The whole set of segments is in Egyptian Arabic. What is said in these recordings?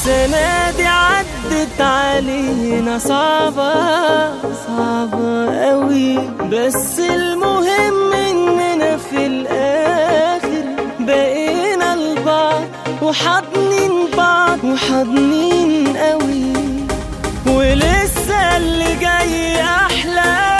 السنة دي عدت علينا صعبة صعبة قوي بس المهم اننا في الاخر بقينا لبعض وحاضنين بعض وحاضنين قوي ولسه اللي جاي احلى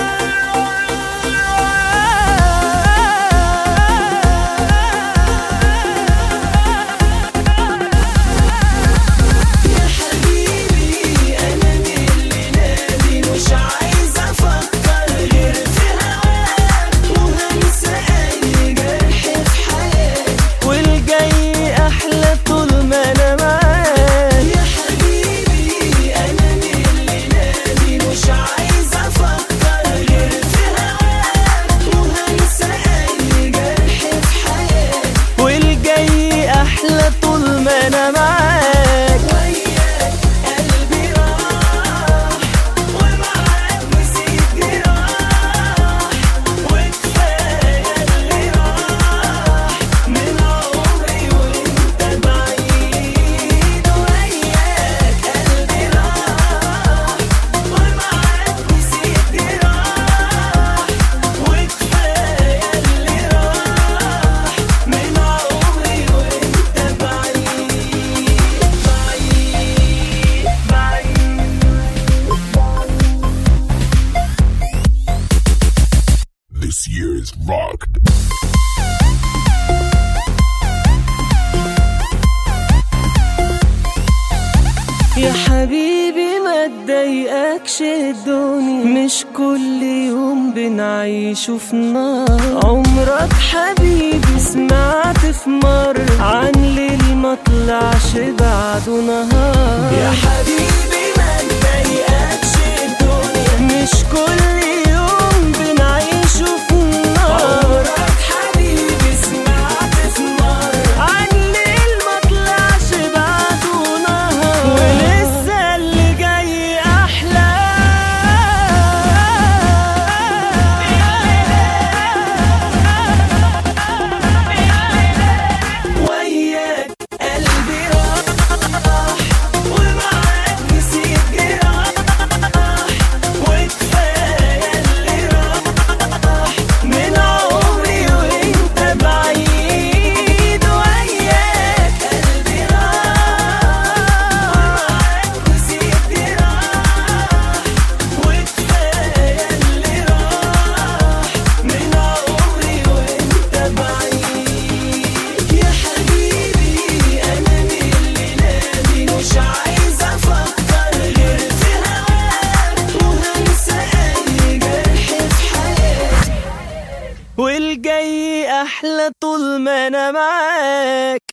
يا حبيبي انا من اللي نادي مش عايز افكر غير في هواك وهنسى اي جرح في حياتي والجاي احلى طول ما انا معاك يا حبيبي انا من اللي نادي مش عايز افكر غير في هواك وهنسى اي جرح في حياتي والجاي احلى طول ما انا معاك وياك قلبي راح ومعاك نسيت جراح وكفايه اللي راح من عمري وانت بعيد وياك قلبي راح ومعاك نسيت جراح وكفايه اللي راح من عمري وانت بعيد بعيد بعيد This year is rocked. يا حبيبي ما تضايقكش الدنيا مش كل يوم بنعيشه في نار عمرك حبيبي سمعت في مرة عن ليل ما طلعش بعده نهار يا حبيبي ما تضايقكش الدنيا مش كل يوم بنعيشه في نار عمرك حبيبي سمعت في مرة عن ليل ما طلعش بعده نهار ولسه اللي جاي احلى وياك قلبي راح ومعاك نسيت جراح وكفايه اللي راح من عمري وانت بعيد وياك قلبي راح ومعاك نسيت جراح وكفايه اللي راح من عمري وانت بعيد يا حبيبي انا من اللي نادي مش عايز افكر غير في هواك وهنسى اي جرح في حياتي والجاي احلى طول ما انا معاك